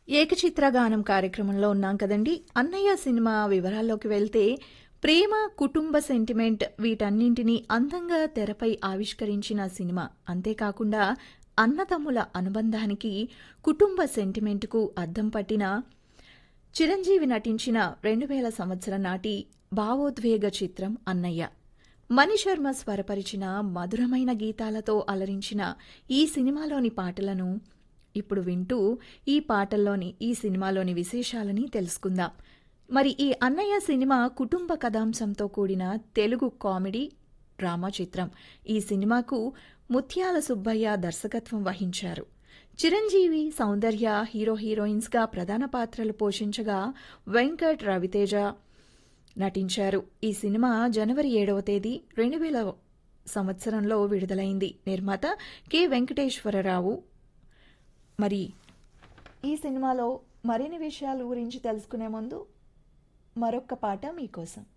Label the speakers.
Speaker 1: ఏకచిత్రగానం కార్యక్రమంలో ఉన్నాం కదండి అన్నయ్య సినిమా వివరాల్లోకి వెళ్తే ప్రేమ కుటుంబ సెంటిమెంట్ వీటన్నింటినీ అందంగా తెరపై ఆవిష్కరించిన సినిమా అంతేకాకుండా అన్నదమ్ముల అనుబంధానికి కుటుంబ సెంటిమెంట్కు అద్దం పట్టిన చిరంజీవి నటించిన రెండు వేల సంవత్సరం నాటి భావోద్వేగ చిత్రం అన్నయ్య మణిశర్మ స్వరపరిచిన మధురమైన గీతాలతో అలరించిన ఈ సినిమాలోని పాటలను ఇప్పుడు వింటూ ఈ పాటల్లోని ఈ సినిమాలోని విశేషాలని తెలుసుకుందాం మరి ఈ అన్నయ్య సినిమా కుటుంబ కథాంశంతో కూడిన తెలుగు కామెడీ డ్రామా చిత్రం ఈ సినిమాకు ముత్యాల సుబ్బయ్య దర్శకత్వం వహించారు చిరంజీవి సౌందర్య హీరో హీరోయిన్స్గా ప్రధాన పాత్రలు పోషించగా వెంకట్ రవితేజ నటించారు ఈ సినిమా జనవరి ఏడవ తేదీ రెండు వేల సంవత్సరంలో విడుదలైంది నిర్మాత కె వెంకటేశ్వరరావు మరి ఈ సినిమాలో మరిన్ని విషయాల గురించి తెలుసుకునే ముందు మరొక్క పాట మీకోసం